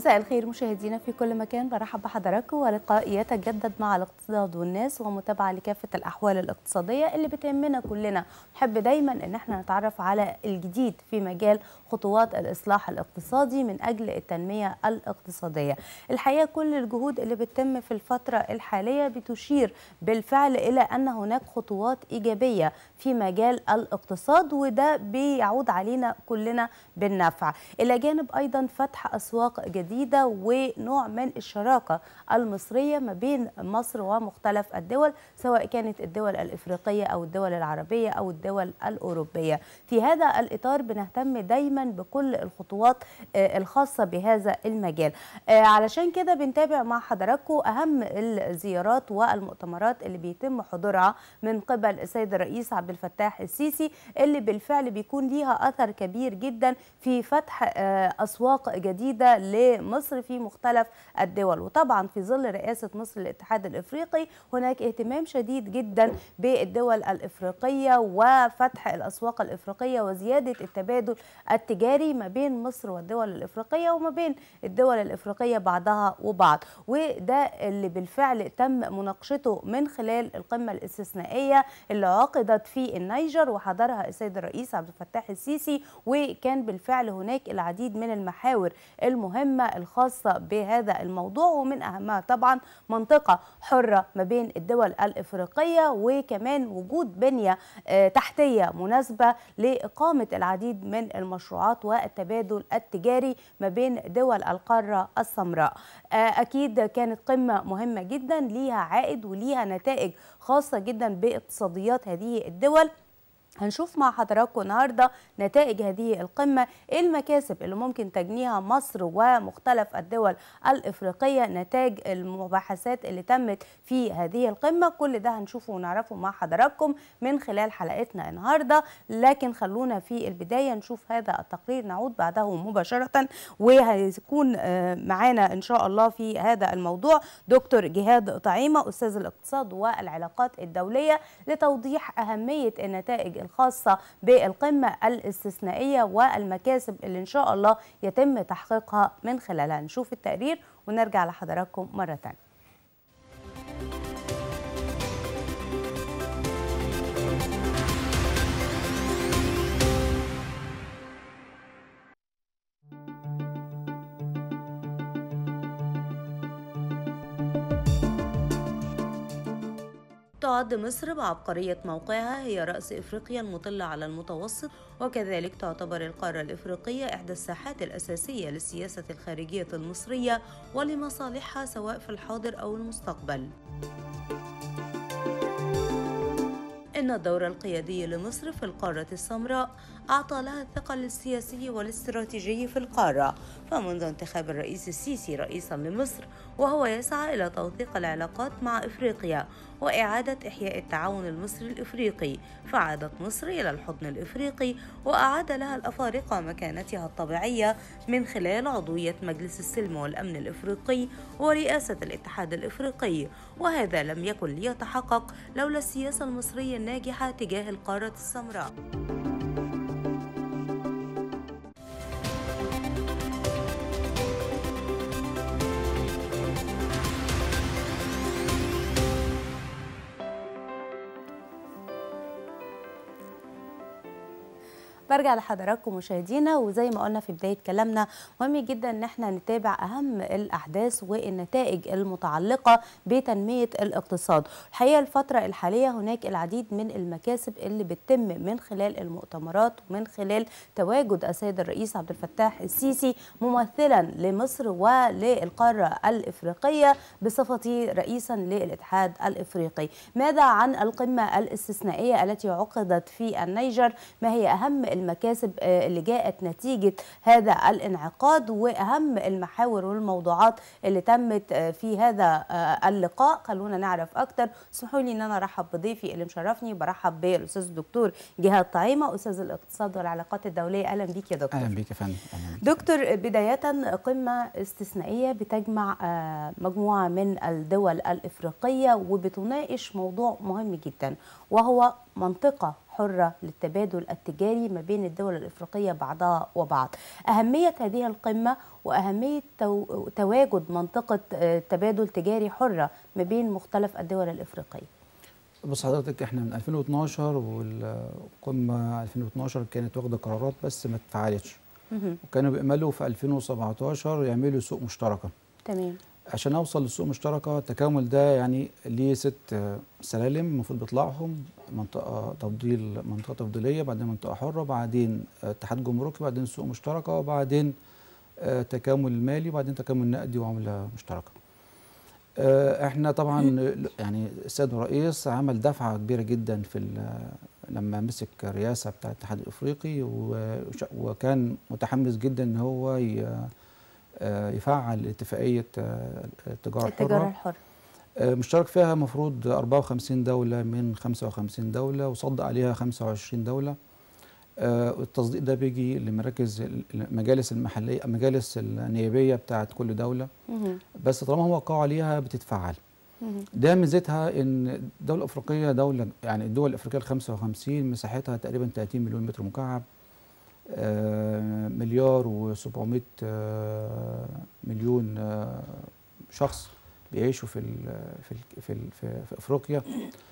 مساء الخير مشاهدينا في كل مكان برحب بحضراتكم ولقاء يتجدد مع الاقتصاد والناس ومتابعه لكافه الاحوال الاقتصاديه اللي بتهمنا كلنا نحب دايما ان احنا نتعرف على الجديد في مجال خطوات الاصلاح الاقتصادي من اجل التنميه الاقتصاديه الحقيقه كل الجهود اللي بتتم في الفتره الحاليه بتشير بالفعل الى ان هناك خطوات ايجابيه في مجال الاقتصاد وده بيعود علينا كلنا بالنفع الى جانب ايضا فتح اسواق جديده ونوع من الشراكه المصريه ما بين مصر ومختلف الدول سواء كانت الدول الافريقيه او الدول العربيه او الدول الاوروبيه في هذا الاطار بنهتم دايما بكل الخطوات الخاصه بهذا المجال علشان كده بنتابع مع حضراتكم اهم الزيارات والمؤتمرات اللي بيتم حضورها من قبل السيد الرئيس عبد الفتاح السيسي اللي بالفعل بيكون ليها اثر كبير جدا في فتح اسواق جديده لمصر في مختلف الدول وطبعا في ظل رئاسه مصر للاتحاد الافريقي هناك اهتمام شديد جدا بالدول الافريقيه وفتح الاسواق الافريقيه وزياده التبادل التجاري ما بين مصر والدول الافريقيه وما بين الدول الافريقيه بعضها وبعض وده اللي بالفعل تم مناقشته من خلال القمه الاستثنائيه اللي عقدت في النيجر وحضرها السيد الرئيس عبد الفتاح السيسي وكان بالفعل هناك العديد من المحاور المهمه الخاصه بهذا الموضوع ومن اهمها طبعا منطقه حره ما بين الدول الافريقيه وكمان وجود بنيه تحتيه مناسبه لاقامه العديد من المشروعات والتبادل التجاري ما بين دول القاره السمراء اكيد كانت قمه مهمه جدا ليها عائد وليها نتائج خاصه جدا باقتصاديات هذه الدول هنشوف مع حضراتكم النهارده نتائج هذه القمه ايه المكاسب اللي ممكن تجنيها مصر ومختلف الدول الافريقيه نتاج المباحثات اللي تمت في هذه القمه كل ده هنشوفه ونعرفه مع حضراتكم من خلال حلقتنا النهارده لكن خلونا في البدايه نشوف هذا التقرير نعود بعده مباشره وهيكون معانا ان شاء الله في هذا الموضوع دكتور جهاد طعيمه استاذ الاقتصاد والعلاقات الدوليه لتوضيح اهميه النتائج الخاصة بالقمة الاستثنائية والمكاسب اللي إن شاء الله يتم تحقيقها من خلالها نشوف التقرير ونرجع لحضراتكم مرة تانية تعد مصر بعبقرية موقعها هي رأس إفريقيا المطلة على المتوسط وكذلك تعتبر القارة الإفريقية إحدى الساحات الأساسية للسياسة الخارجية المصرية ولمصالحها سواء في الحاضر أو المستقبل. إن الدور القيادي لمصر في القارة السمراء أعطى لها الثقل السياسي والاستراتيجي في القارة فمنذ انتخاب الرئيس السيسي رئيسا لمصر وهو يسعى إلى توثيق العلاقات مع إفريقيا وإعادة إحياء التعاون المصري الإفريقي فعادت مصر إلى الحضن الإفريقي وأعاد لها الأفارقة مكانتها الطبيعية من خلال عضوية مجلس السلم والأمن الإفريقي ورئاسة الاتحاد الإفريقي وهذا لم يكن ليتحقق لولا السياسة المصرية الناجحة تجاه القارة السمراء برجع لحضراتكم مشاهدينا وزي ما قلنا في بدايه كلامنا مهم جدا ان احنا نتابع اهم الاحداث والنتائج المتعلقه بتنميه الاقتصاد الحقيقه الفتره الحاليه هناك العديد من المكاسب اللي بتتم من خلال المؤتمرات ومن خلال تواجد السيد الرئيس عبد الفتاح السيسي ممثلا لمصر وللقاره الافريقيه بصفته رئيسا للاتحاد الافريقي ماذا عن القمه الاستثنائيه التي عقدت في النيجر ما هي اهم المكاسب اللي جاءت نتيجة هذا الانعقاد وأهم المحاور والموضوعات اللي تمت في هذا اللقاء خلونا نعرف أكتر اسمحوا لي أن أنا أرحب بضيفي اللي مشرفني برحب بالأستاذ الدكتور جهاد طعيمة أستاذ الاقتصاد والعلاقات الدولية أهلا بيك يا دكتور أهلا بيك يا فندم دكتور بداية قمة استثنائية بتجمع مجموعة من الدول الإفريقية وبتناقش موضوع مهم جدا وهو منطقة حرة للتبادل التجاري ما بين الدول الإفريقية بعضها وبعض أهمية هذه القمة وأهمية تو- تواجد منطقة آه، تبادل تجاري حرة ما بين مختلف الدول الإفريقية بص حضرتك احنا من 2012 والقمه 2012 كانت واخده قرارات بس ما اتفعلتش مهم. وكانوا بيأملوا في 2017 يعملوا سوق مشتركه تمام عشان اوصل للسوق مشتركه التكامل ده يعني ليه ست آه، سلالم المفروض بيطلعهم منطقه تفضيل منطقه تفضيليه بعدين منطقه حره بعدين آه، اتحاد جمركي بعدين سوق مشتركه وبعدين آه، تكامل مالي وبعدين تكامل نقدي وعمله مشتركه آه، احنا طبعا يعني السيد الرئيس عمل دفعه كبيره جدا في ال- لما مسك الرئاسه بتاع الاتحاد الافريقي وش- وكان متحمس جدا ان هو ي- آه، يفعل اتفاقيه آه، التجاره التجارة الحره الحرة آه، مشترك فيها مفروض 54 دوله من 55 دوله وصدق عليها 25 دوله آه، والتصديق ده بيجي لمراكز المجالس المحليه المجالس النيابيه بتاعت كل دوله مهم. بس طالما هم وقعوا عليها بتتفعل مهم. ده ميزتها ان الدوله الافريقيه دوله يعني الدول الافريقيه ال 55 مساحتها تقريبا 30 مليون متر مكعب آه، مليار و700 مليون آه، شخص بيعيشوا في ال في ال في, ال في, في افريقيا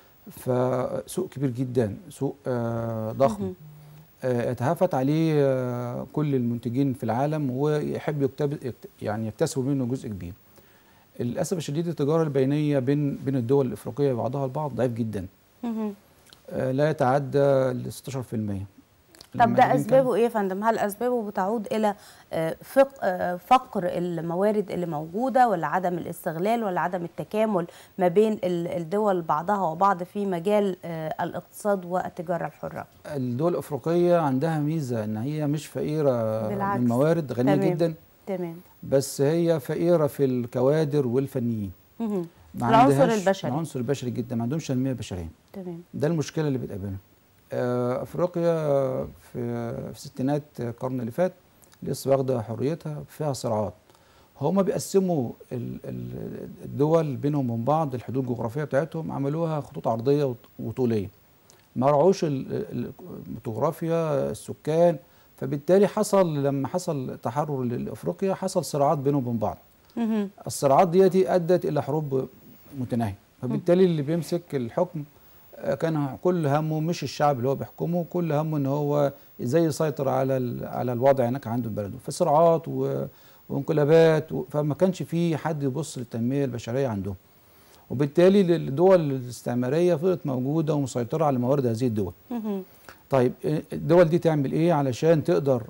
فسوق كبير جدا سوق آه، ضخم مهم. آه، يتهافت عليه آه، كل المنتجين في العالم ويحب يكتب يكت- يعني يكتسبوا منه جزء كبير. للاسف الشديد التجاره البينيه بين بين الدول الافريقيه بعضها البعض ضعيف جدا مهم. آه، لا يتعدى ال 16% طب لما ده نيجي اسبابه ايه يا فندم؟ هل اسبابه بتعود الى آه، فق- آه، فقر الموارد اللي موجوده ولا عدم الاستغلال ولا عدم التكامل ما بين ال- الدول بعضها وبعض في مجال آه، الاقتصاد والتجاره الحره؟ الدول الافريقيه عندها ميزه ان هي مش فقيره بالعكس. من موارد غنيه تمام. جدا تمام بس هي فقيره في الكوادر والفنيين مهم. ما العنصر عندهاش- البشري. العنصر البشري جدا ما عندهمش تنميه بشريه تمام ده المشكله اللي بتقابلنا آه، افريقيا في في ستينات القرن اللي فات لسه واخده حريتها فيها صراعات هما بيقسموا ال- ال- الدول بينهم وبين بعض الحدود الجغرافيه بتاعتهم عملوها خطوط عرضيه وط- وطوليه ما رعوش ال- ال- الجغرافيا السكان فبالتالي حصل لما حصل تحرر لافريقيا حصل صراعات بينهم وبين بعض مهم. الصراعات ديتي ادت الى حروب متناهيه فبالتالي اللي بيمسك الحكم آه، كان كل همه مش الشعب اللي هو بيحكمه كل همه ان هو ازاي يسيطر على ال- على الوضع هناك عنده في بلده في صراعات و- وانقلابات و- فما كانش في حد يبص للتنميه البشريه عندهم وبالتالي الدول الاستعماريه فضلت موجوده ومسيطره على موارد هذه الدول مهم. طيب إيه الدول دي تعمل ايه علشان تقدر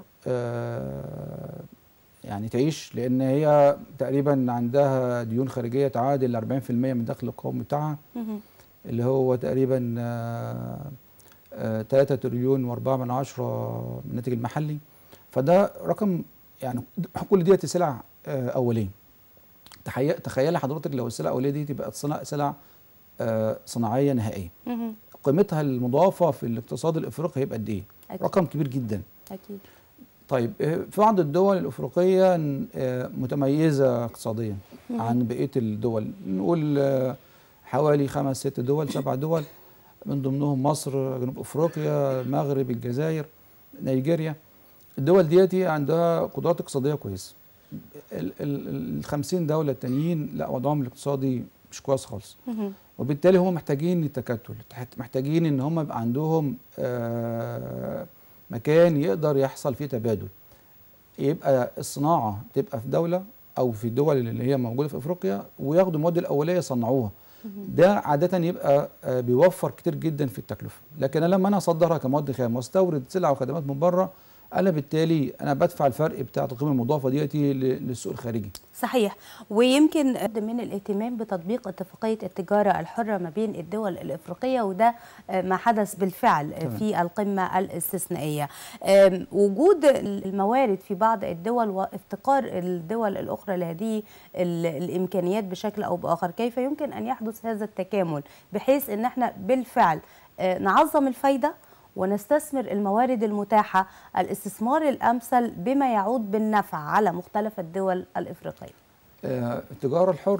آه، يعني تعيش لان هي تقريبا عندها ديون خارجيه تعادل 40% من الدخل القومي بتاعها مهم. اللي هو تقريبا آه، آه، 3 تريليون و4 من عشرة من الناتج المحلي فده رقم يعني كل دي سلع آه، اوليه تخيل تخيلي حضرتك لو السلع الاوليه دي تبقى صنع- سلع آه، صناعيه نهائيه مهم. قيمتها المضافه في الاقتصاد الافريقي هيبقى قد ايه؟ أكيد. رقم كبير جدا اكيد طيب آه، في بعض الدول الافريقيه آه، متميزه اقتصاديا مهم. عن بقيه الدول نقول آه، حوالي خمس ست دول سبع دول من ضمنهم مصر جنوب افريقيا المغرب الجزائر نيجيريا الدول ديتي عندها قدرات اقتصاديه كويسه ال- ال ال 50 دوله التانيين لا وضعهم الاقتصادي مش كويس خالص مهم. وبالتالي هم محتاجين التكتل تحت- محتاجين ان هم يبقى عندهم آه، مكان يقدر يحصل فيه تبادل يبقى الصناعه تبقى في دوله او في الدول اللي هي موجوده في افريقيا وياخدوا المواد الاوليه يصنعوها ده عاده يبقى آه، بيوفر كتير جدا في التكلفه لكن أنا لما انا اصدرها كمواد خام واستورد سلع وخدمات من بره انا بالتالي انا بدفع الفرق بتاع القيمه المضافه ديتي ل- للسوق الخارجي صحيح ويمكن قد من الاهتمام بتطبيق اتفاقية التجارة الحرة ما بين الدول الإفريقية وده آه، ما حدث بالفعل آه، تمام. في القمة الاستثنائية آم، وجود الموارد في بعض الدول وافتقار الدول الأخرى لهذه ال- الإمكانيات بشكل أو بآخر كيف يمكن أن يحدث هذا التكامل بحيث أن احنا بالفعل آه، نعظم الفايدة ونستثمر الموارد المتاحة الاستثمار الأمثل بما يعود بالنفع على مختلف الدول الإفريقية آه، التجارة الحرة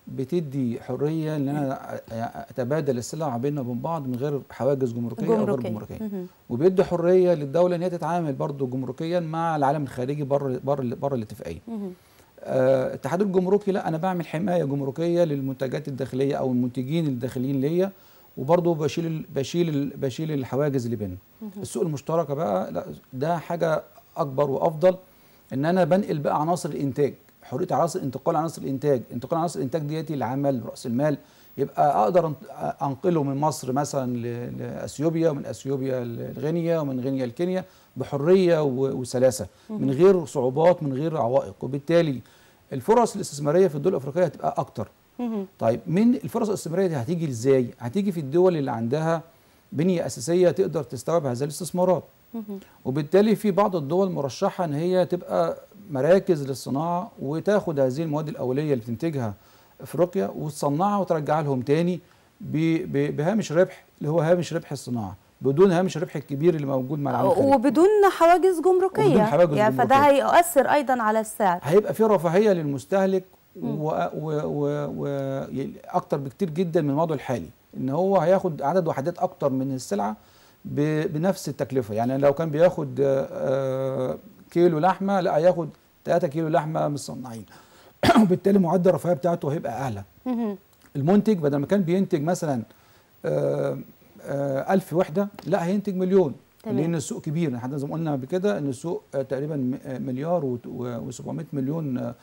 بتدي حريه ان انا اتبادل السلع بيننا وبين بعض من غير حواجز جمركيه او غير جمركية. جمركيه مهم. وبيدي حريه للدوله ان هي تتعامل برضه جمركيا مع العالم الخارجي بره بره بره الاتفاقيه مهم. آه، الاتحاد الجمركي لا انا بعمل حمايه جمركيه للمنتجات الداخليه او المنتجين الداخليين ليا وبرضه بشيل ال- بشيل ال- بشيل الحواجز اللي بيننا السوق المشتركه بقى لا ده حاجه اكبر وافضل ان انا بنقل بقى عناصر الانتاج حريه عناصر انتقال عناصر الانتاج انتقال عناصر الانتاج ديتي العمل راس المال يبقى اقدر أنت- انقله من مصر مثلا ل- لاثيوبيا ومن اثيوبيا لغينيا ومن غينيا لكينيا بحريه و- وسلاسه من غير صعوبات من غير عوائق وبالتالي الفرص الاستثماريه في الدول الافريقيه هتبقى اكتر مهم. طيب من الفرص الاستثماريه دي هتيجي ازاي هتيجي في الدول اللي عندها بنيه اساسيه تقدر تستوعب هذه الاستثمارات مهم. وبالتالي في بعض الدول مرشحه ان هي تبقى مراكز للصناعه وتاخد هذه المواد الاوليه اللي بتنتجها افريقيا وتصنعها وترجعها لهم تاني ب- ب- بهامش ربح اللي هو هامش ربح الصناعه بدون هامش الربح الكبير اللي موجود مع العالم الخارجي وبدون حواجز جمركيه وبدون حواجز يعني فده جمركية. هيؤثر ايضا على السعر هيبقى في رفاهيه للمستهلك و و و و ي- اكتر بكتير جدا من الموضوع الحالي ان هو هياخد عدد وحدات اكتر من السلعه ب- بنفس التكلفه يعني لو كان بياخد آه، آه، كيلو لحمه لا هياخد 3 كيلو لحمه مصنعين وبالتالي معدل الرفاهيه بتاعته هيبقى اعلى مهم. المنتج بدل ما كان بينتج مثلا آه، آه، ألف وحدة لا هينتج مليون تمام. لأن السوق كبير احنا زي ما قلنا قبل كده إن السوق آه، تقريبا م- آه، مليار و700 مليون آه،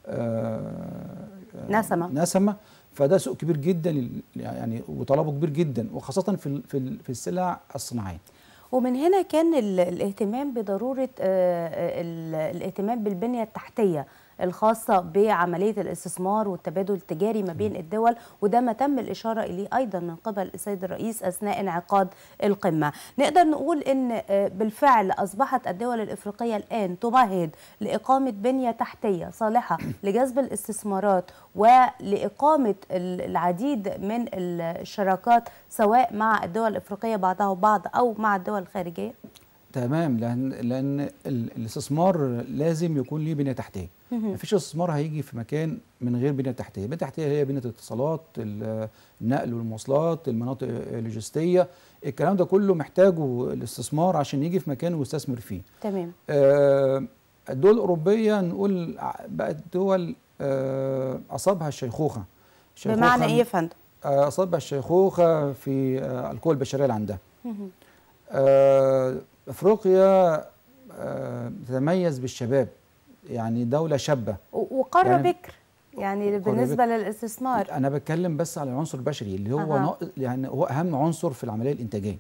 آه، نسمة. نسمة فده سوق كبير جدا لل- يعني وطلبه كبير جدا وخاصة في ال- في ال- في السلع الصناعية ومن هنا كان ال- الاهتمام بضرورة آه، آه، ال- الاهتمام بالبنية التحتية الخاصة بعملية الاستثمار والتبادل التجاري ما بين الدول وده ما تم الإشارة إليه أيضا من قبل السيد الرئيس أثناء انعقاد القمة نقدر نقول أن آه، بالفعل أصبحت الدول الإفريقية الآن تمهد لإقامة بنية تحتية صالحة لجذب الاستثمارات ولإقامة ال- العديد من الشراكات سواء مع الدول الإفريقية بعضها وبعض أو مع الدول الخارجية تمام لأن لأن ال- الاستثمار لازم يكون ليه بنية تحتية مهم. مفيش استثمار هيجي في مكان من غير بنيه تحتيه، البنيه التحتيه هي بنيه الاتصالات، ال- النقل والمواصلات، المناطق اللوجستيه، الكلام ده كله محتاجه الاستثمار عشان يجي في مكان ويستثمر فيه. تمام آه، الدول الاوروبيه نقول ع- بقت دول آه، اصابها الشيخوخه. بمعنى شيخوخة- إيه يا فندم؟ آه، اصابها الشيخوخه في آه، القوى البشريه اللي عندها. مهم. آه، افريقيا آه، تتميز بالشباب يعني دوله شابه و- وقارة يعني- بكر يعني قارة بالنسبة للاستثمار انا بتكلم بس على العنصر البشري اللي هو أها. ناقص يعني هو اهم عنصر في العمليه الانتاجيه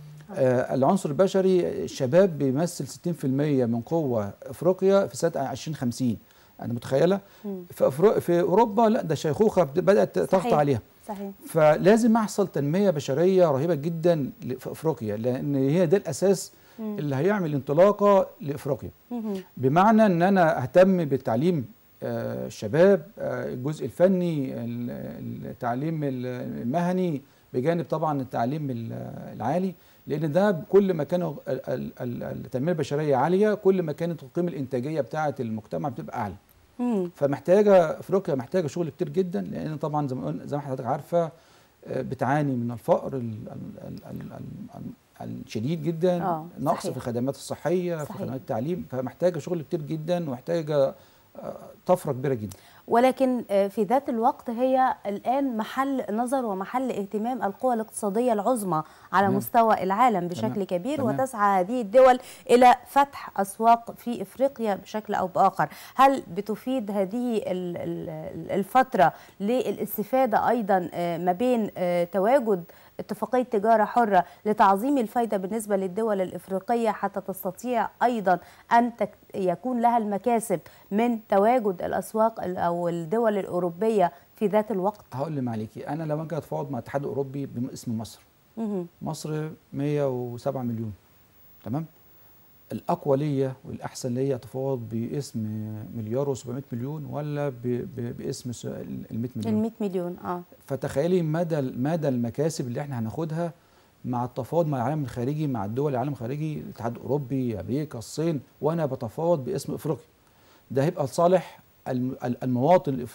آه العنصر البشري الشباب بيمثل 60% من قوه افريقيا في سنه 2050 انا متخيله مم. في أفرو... في اوروبا لا ده الشيخوخه بت- بدات تغطى صحيح. عليها صحيح فلازم يحصل تنميه بشريه رهيبه جدا ل- في افريقيا لان هي ده الاساس مم. اللي هيعمل انطلاقه لافريقيا مهم. بمعنى ان انا اهتم بالتعليم آه، الشباب آه، الجزء الفني ال- التعليم المهني بجانب طبعا التعليم ال- العالي لان ده كل ما كان ال- ال- ال- التنميه البشريه عاليه كل ما كانت القيمه الانتاجيه بتاعه المجتمع بتبقى اعلى مم. فمحتاجه افريقيا محتاجه شغل كتير جدا لان طبعا زي ما قلنا زي ما حضرتك عارفه آه، بتعاني من الفقر ال ال ال ال ال ال الشديد جدا آه، نقص صحيح. في الخدمات الصحيه في صحيح. خدمات التعليم فمحتاجه شغل كتير جدا ومحتاجه آه، طفره كبيره جدا ولكن آه، في ذات الوقت هي الآن محل نظر ومحل اهتمام القوى الاقتصادية العظمى على تمام. مستوى العالم بشكل تمام. كبير تمام. وتسعى هذه الدول إلى فتح أسواق في إفريقيا بشكل أو بآخر هل بتفيد هذه ال- ال- الفترة للاستفادة أيضا آه، ما بين آه، تواجد اتفاقية تجارة حرة لتعظيم الفايدة بالنسبة للدول الإفريقية حتى تستطيع أيضا أن تك يكون لها المكاسب من تواجد الأسواق ال- أو الدول الأوروبية في ذات الوقت هقول لي معليكي انا لما اجي اتفاوض مع الاتحاد الاوروبي باسم مصر مهم. مصر 107 مليون تمام الاقوى ليا والاحسن ليا اتفاوض باسم مليار و700 مليون ولا ب- ب- باسم س- ال 100 ال مليون 100 مليون اه فتخيلي مدى مدى المكاسب اللي احنا هناخدها مع التفاوض مع العالم الخارجي مع الدول العالم الخارجي الاتحاد الاوروبي امريكا الصين وانا بتفاوض باسم افريقيا ده هيبقى لصالح الم- ال- المواطن الافريقي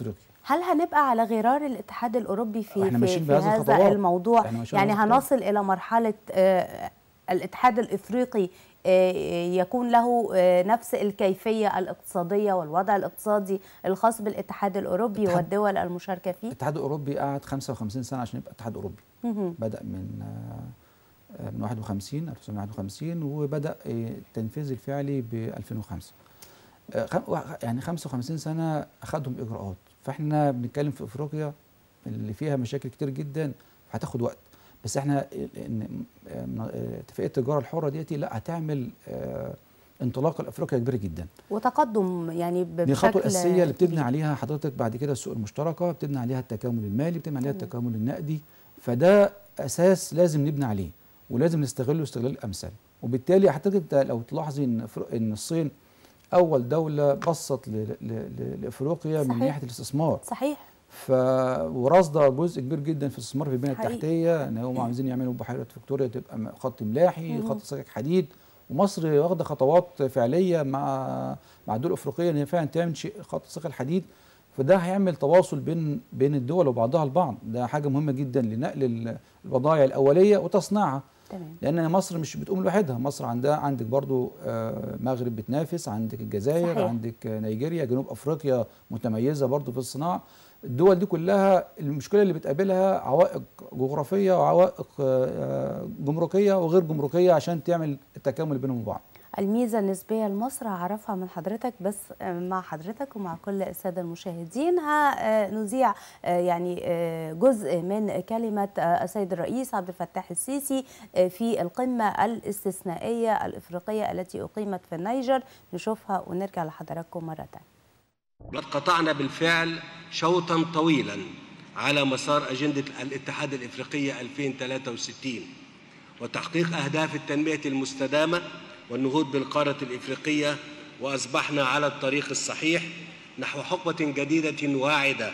هل هنبقى على غرار الاتحاد الاوروبي في إحنا في, ماشيين في بهذه هذا الخطوات. الموضوع إحنا ماشيين يعني بهذه الخطوات. هنصل الى مرحله آه، الاتحاد الافريقي آه، يكون له آه، نفس الكيفيه الاقتصاديه والوضع الاقتصادي الخاص بالاتحاد الاوروبي الاتحاد- والدول المشاركه فيه الاتحاد الاوروبي قعد 55 سنه عشان يبقى اتحاد اوروبي مهم. بدا من آه، آه، من 51 1951 وبدا آه، التنفيذ الفعلي ب 2005 آه، خم- وخ- يعني 55 سنه اخذهم اجراءات فاحنا بنتكلم في افريقيا اللي فيها مشاكل كتير جدا هتاخد وقت بس احنا ان آه، من- آه، اتفاقيه التجاره الحره ديتي لا هتعمل آه، انطلاقه لافريقيا كبيره جدا وتقدم يعني ب- دي الخطوه بشكل الاساسيه اللي بتبني كبير. عليها حضرتك بعد كده السوق المشتركه بتبني عليها التكامل المالي بتبني عليها تمام. التكامل النقدي فده اساس لازم نبني عليه ولازم نستغله استغلال امثل وبالتالي حضرتك انت لو تلاحظي ان أفر- ان الصين اول دوله بصت ل- ل- ل- لافريقيا من صحيح. ناحيه الاستثمار صحيح ف ورصد جزء كبير جدا في الاستثمار في البنيه حقيقي. التحتيه ان هم عايزين يعملوا بحيره فيكتوريا تبقى م- خط ملاحي مهم. خط سكك حديد ومصر واخده خطوات فعليه مع مع الدول الافريقيه ان هي فعلا تعمل شيء خط سكك الحديد فده هيعمل تواصل بين بين الدول وبعضها البعض ده حاجه مهمه جدا لنقل ال- البضائع الاوليه وتصنيعها تمام لان مصر مش بتقوم لوحدها مصر عندها عندك برضو آه، مغرب بتنافس عندك الجزائر صحيح. صحيح. عندك آه، نيجيريا جنوب افريقيا متميزه برضو في الصناعه الدول دي كلها المشكله اللي بتقابلها عوائق جغرافيه وعوائق آه، جمركيه وغير جمركيه عشان تعمل التكامل بينهم وبعض الميزة النسبية لمصر هعرفها من حضرتك بس آه، مع حضرتك ومع كل السادة المشاهدين هنذيع يعني آه، جزء من كلمة آه، السيد الرئيس عبد الفتاح السيسي آه، في القمة الاستثنائية الإفريقية التي أقيمت في النيجر نشوفها ونرجع لحضراتكم مرة تانية لقد قطعنا بالفعل شوطا طويلا على مسار أجندة الاتحاد الإفريقية 2063 وتحقيق أهداف التنمية المستدامة والنهوض بالقارة الإفريقية وأصبحنا على الطريق الصحيح نحو حقبة جديدة واعدة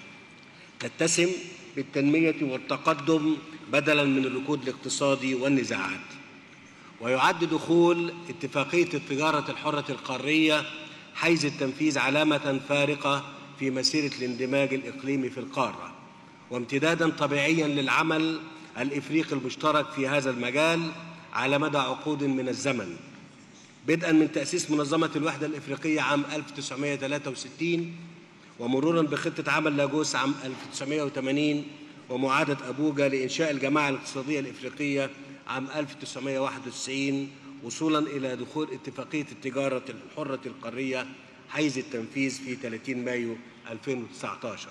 تتسم بالتنمية والتقدم بدلا من الركود الاقتصادي والنزاعات ويعد دخول اتفاقية التجارة الحرة القارية حيز التنفيذ علامة فارقة في مسيرة الاندماج الإقليمي في القارة وامتدادا طبيعيا للعمل الإفريقي المشترك في هذا المجال على مدى عقود من الزمن بدءا من تأسيس منظمة الوحدة الإفريقية عام 1963 ومرورا بخطة عمل لاجوس عام 1980 ومعاهدة أبوجا لإنشاء الجماعة الاقتصادية الإفريقية عام 1991 وصولا إلى دخول اتفاقية التجارة الحرة القارية حيز التنفيذ في 30 مايو 2019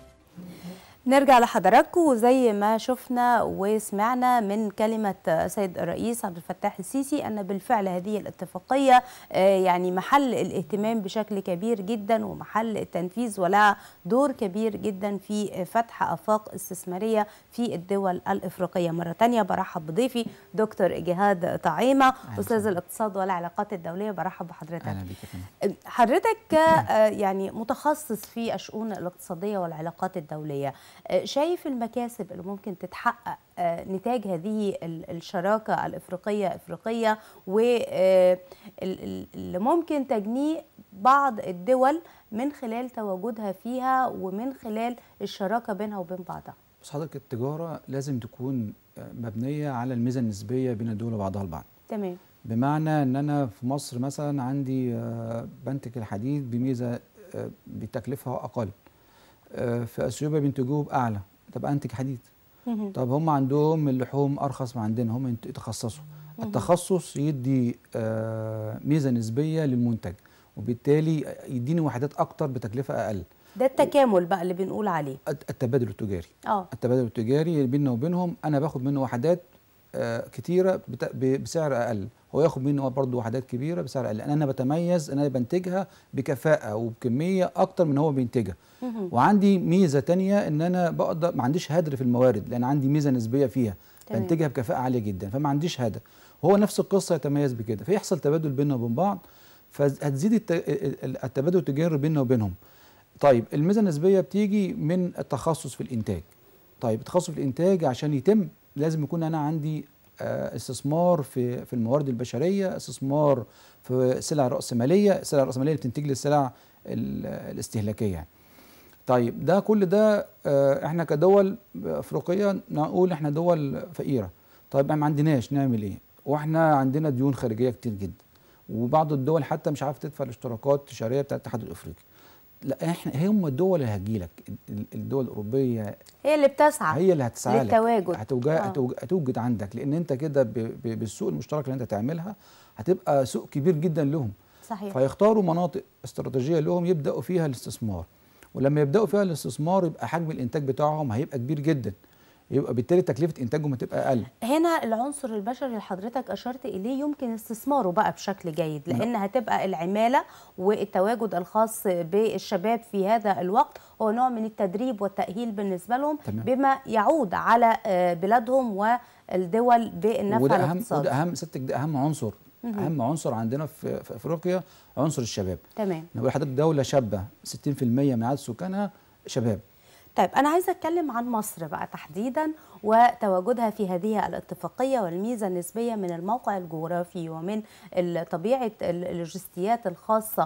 نرجع لحضراتكم وزي ما شفنا وسمعنا من كلمة سيد الرئيس عبد الفتاح السيسي أن بالفعل هذه الاتفاقية آه، يعني محل الاهتمام بشكل كبير جدا ومحل التنفيذ ولها دور كبير جدا في فتح آفاق استثمارية في الدول الإفريقية مرة تانية برحب بضيفي دكتور جهاد طعيمة أستاذ وسهلا. الاقتصاد والعلاقات الدولية برحب بحضرتك اهلا بيك يا فندم حضرتك آه، يعني متخصص في الشؤون الاقتصادية والعلاقات الدولية آه، شايف المكاسب اللي ممكن تتحقق آه، نتاج هذه ال- الشراكة الإفريقية إفريقية واللي ممكن تجنيه بعض الدول من خلال تواجدها فيها ومن خلال الشراكة بينها وبين بعضها بس حضرتك التجاره لازم تكون آه، مبنيه على الميزه النسبيه بين الدول وبعضها البعض تمام بمعنى ان انا في مصر مثلا عندي آه، بنتج الحديد بميزه آه، بتكلفها اقل آه، في اثيوبيا بينتجوه باعلى طب انتج حديد مهم. طب هم عندهم اللحوم ارخص من عندنا هم ينت- يتخصصوا التخصص يدي آه، ميزه نسبيه للمنتج وبالتالي يديني وحدات اكتر بتكلفه اقل ده التكامل بقى اللي بنقول عليه الت- التبادل التجاري اه التبادل التجاري بيننا وبينهم انا باخد منه وحدات آه، كتيره بت- ب- بسعر اقل هو ياخد منه برضه وحدات كبيره بسعر اقل لان انا بتميز ان انا بنتجها بكفاءه وبكميه اكتر من هو بينتجها مهم. وعندي ميزه تانية ان انا بقدر ما عنديش هدر في الموارد لان عندي ميزه نسبيه فيها تمام. بنتجها بكفاءه عاليه جدا فما عنديش هدر هو نفس القصه يتميز بكده فيحصل تبادل بيننا وبين بعض فهتزيد الت- ال- التبادل التجاري بيننا وبينهم طيب الميزه النسبيه بتيجي من التخصص في الانتاج طيب التخصص في الانتاج عشان يتم لازم يكون انا عندي آه، استثمار في في الموارد البشريه استثمار في سلع راسماليه السلع الراسماليه اللي بتنتج لي السلع ال- الاستهلاكيه يعني طيب ده كل ده آه، احنا كدول افريقيه نقول احنا دول فقيره طيب احنا ما عندناش نعمل ايه واحنا عندنا ديون خارجيه كتير جدا وبعض الدول حتى مش عارفه تدفع الاشتراكات التجاريه بتاعه الاتحاد الافريقي لا احنا هم الدول اللي هتجيلك ال- الدول الاوروبيه هي اللي بتسعى هي اللي هتسعى لك للتواجد. هتوجد, آه. هتوجد, هتوجد عندك لان انت كده ب- ب- بالسوق المشترك اللي انت تعملها هتبقى سوق كبير جدا لهم صحيح فيختاروا مناطق استراتيجيه لهم يبداوا فيها الاستثمار ولما يبداوا فيها الاستثمار يبقى حجم الانتاج بتاعهم هيبقى كبير جدا يبقى بالتالي تكلفه انتاجهم هتبقى اقل هنا العنصر البشري اللي حضرتك اشرت اليه يمكن استثماره بقى بشكل جيد لان هتبقى العماله والتواجد الخاص بالشباب في هذا الوقت هو نوع من التدريب والتاهيل بالنسبه لهم تمام. بما يعود على آه، بلادهم والدول بالنفع وده اهم الاقتصادي وده اهم ستك ده اهم عنصر اهم عنصر عندنا في, في افريقيا عنصر الشباب تمام نقول لحضرتك دوله شابه 60% من عدد سكانها شباب طيب أنا عايزة أتكلم عن مصر بقى تحديدا وتواجدها في هذه الاتفاقية والميزة النسبية من الموقع الجغرافي ومن ال- طبيعة ال- اللوجستيات الخاصة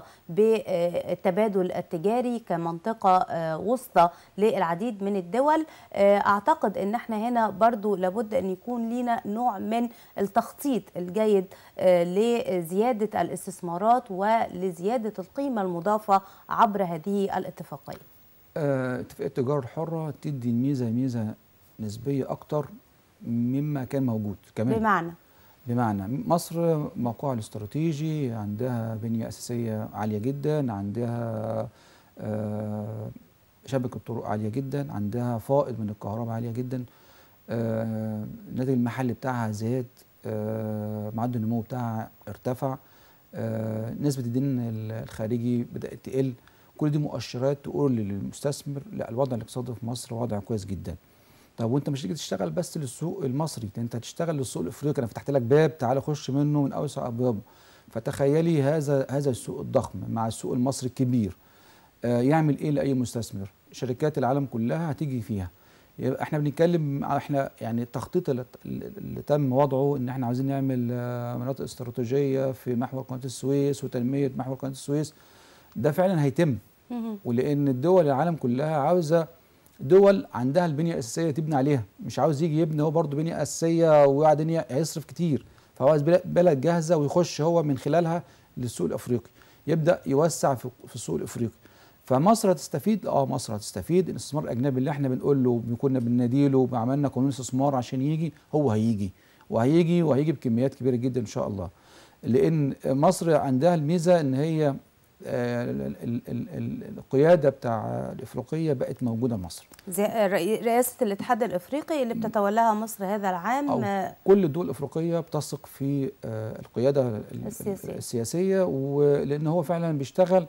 بالتبادل التجاري كمنطقة آه، وسطى للعديد من الدول آه، أعتقد أن احنا هنا برضو لابد أن يكون لنا نوع من التخطيط الجيد آه، لزيادة الاستثمارات ولزيادة القيمة المضافة عبر هذه الاتفاقية آه، اتفاقيه التجاره الحره تدي الميزه ميزه نسبيه اكتر مما كان موجود كمان بمعنى بمعنى مصر موقعها الاستراتيجي عندها بنية أساسية عالية جدا عندها آه، شبكة طرق عالية جدا عندها فائض من الكهرباء عالية جدا آه، الناتج المحلي بتاعها زاد آه، معدل النمو بتاعها ارتفع آه، نسبة الدين الخارجي بدأت تقل كل دي مؤشرات تقول للمستثمر لا الوضع الاقتصادي في مصر وضع كويس جدا طب وانت مش تيجي تشتغل بس للسوق المصري ده انت هتشتغل للسوق الافريقي انا فتحت لك باب تعالى خش منه من اوسع ابوابه فتخيلي هذا هذا السوق الضخم مع السوق المصري الكبير آه يعمل ايه لاي مستثمر شركات العالم كلها هتيجي فيها يبقى احنا بنتكلم احنا يعني التخطيط اللي, اللي تم وضعه ان احنا عايزين نعمل آه مناطق استراتيجيه في محور قناه السويس وتنميه محور قناه السويس ده فعلا هيتم ولان الدول العالم كلها عاوزه دول عندها البنيه الاساسيه تبني عليها مش عاوز يجي يبني هو برضه بنيه اساسيه وبعدين هيصرف كتير فهو عايز بل- بلد جاهزه ويخش هو من خلالها للسوق الافريقي يبدا يوسع في في السوق الافريقي فمصر هتستفيد اه مصر هتستفيد الاستثمار الاجنبي اللي احنا بنقول له كنا بنناديله وعملنا قانون استثمار عشان يجي هو هيجي وهيجي وهيجي بكميات كبيره جدا ان شاء الله لان مصر عندها الميزه ان هي آه، ال- ال- ال- ال- القياده بتاع الافريقيه بقت موجوده مصر زي رئي- رئاسة الاتحاد الافريقي اللي بتتولاها مصر هذا العام أو آه، كل الدول الافريقيه بتثق في آه، القياده ال- ال- السياسية. السياسيه ولان هو فعلا بيشتغل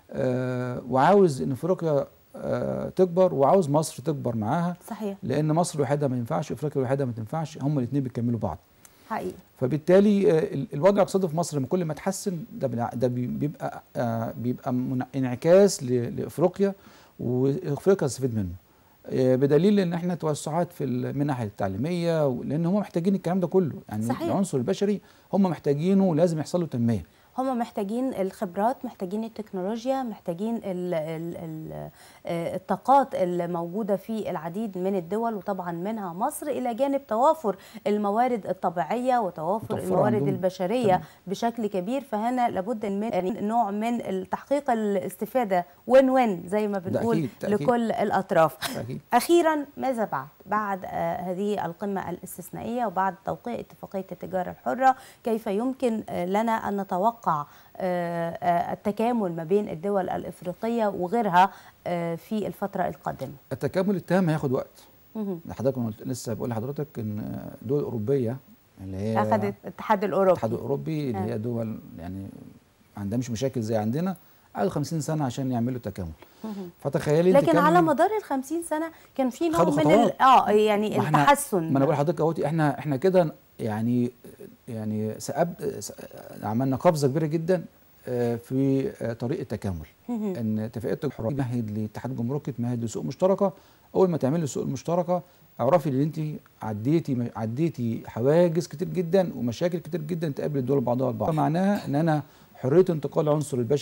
آه، وعاوز ان افريقيا آه، تكبر وعاوز مصر تكبر معاها صحيح لان مصر لوحدها ما ينفعش افريقيا لوحدها ما تنفعش هما الاثنين بيكملوا بعض حقيقي فبالتالي آه، ال- الوضع الاقتصادي في مصر لما كل ما تحسن ده بالع- ده بي- بيبقى آه، بيبقى من- انعكاس ل- لافريقيا وافريقيا تستفيد منه آه، بدليل ان احنا توسعات في المنح التعليميه و- لان هم محتاجين الكلام ده كله يعني صحيح. العنصر البشري هم محتاجينه ولازم يحصل له تنميه هم محتاجين الخبرات محتاجين التكنولوجيا محتاجين ال ال ال آه، الطاقات الموجودة في العديد من الدول وطبعا منها مصر إلى جانب توافر الموارد الطبيعية وتوافر متوفرة الموارد عندهم. البشرية تمام. بشكل كبير فهنا لابد من نوع من تحقيق الاستفادة وين وين زي ما بنقول أكيد، ده أكيد. لكل الأطراف اكيد أخيرا ماذا بعد؟ بعد آه، هذه القمة الاستثنائية وبعد توقيع اتفاقية التجارة الحرة كيف يمكن آه، لنا أن نتوقع آه، آه، التكامل ما بين الدول الإفريقية وغيرها آه، في الفترة القادمة؟ التكامل التام هياخد وقت مهم. حضرتك أنا قلت- لسه بقول لحضرتك ان الدول الاوروبيه اللي هي أخذت الاتحاد الأوروبي الاتحاد الاوروبي اللي آه. هي دول يعني ما عندهمش مشاكل زي عندنا قعدوا 50 سنه عشان يعملوا تكامل مهم. فتخيلي انت لكن كام- على مدار ال 50 سنة كان في نوع خدوا من خطوات. ال- اه يعني ما احنا- التحسن ما انا بقول لحضرتك اهوتي احنا احنا كده يعني يعني سأب س- عملنا قفزه كبيره جدا آه، في آه، طريق التكامل مهم. ان اتفاقيه الحريه تمهد لاتحاد جمركي تمهد لسوق مشتركه اول ما تعملي السوق المشتركه اعرفي ان انت عديتي عديتي حواجز كتير جدا ومشاكل كتير جدا تقابل الدول بعضها البعض معناها ان انا حريه انتقال العنصر البشري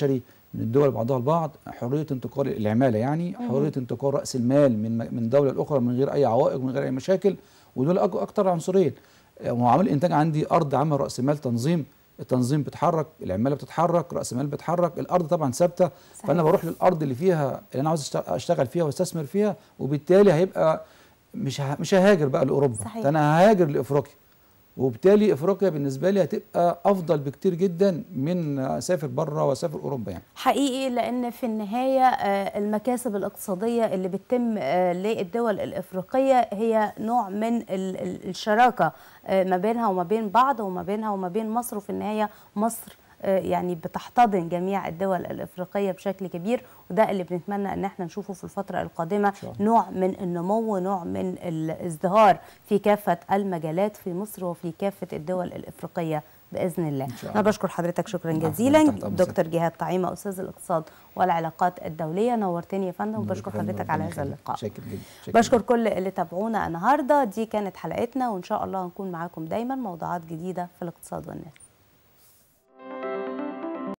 من الدول بعضها البعض حريه انتقال العماله يعني حريه انتقال راس المال من من دوله لاخرى من غير اي عوائق من غير اي مشاكل ودول أك- اكتر عنصرين معامل الانتاج عندي ارض عامه راس مال تنظيم التنظيم بيتحرك العماله بتتحرك راس المال بيتحرك الارض طبعا ثابته صحيح. فانا بروح للارض اللي فيها اللي انا عاوز أشت- اشتغل فيها واستثمر فيها وبالتالي هيبقى مش ه- مش ههاجر بقى لاوروبا صحيح. ده انا ههاجر لافريقيا وبالتالي افريقيا بالنسبه لي هتبقى افضل بكتير جدا من اسافر بره واسافر اوروبا يعني حقيقي لان في النهايه آه، المكاسب الاقتصاديه اللي بتتم آه، للدول الافريقيه هي نوع من ال- ال- الشراكه آه، ما بينها وما بين بعض وما بينها وما بين مصر وفي النهايه مصر آه، يعني بتحتضن جميع الدول الافريقيه بشكل كبير وده اللي بنتمنى ان احنا نشوفه في الفتره القادمه شاء الله. نوع من النمو نوع من الازدهار في كافه المجالات في مصر وفي كافه الدول الافريقيه باذن الله إن شاء انا الله. بشكر حضرتك شكرا العفو، جزيلا تحت أمر دكتور جهاد طعيمه استاذ الاقتصاد والعلاقات الدوليه نورتني يا فندم وبشكر ربنا حضرتك على هذا يخليك. اللقاء شاكر جدا شاكر بشكر كل اللي تابعونا النهارده دي كانت حلقتنا وان شاء الله هنكون معاكم دايما موضوعات جديده في الاقتصاد والناس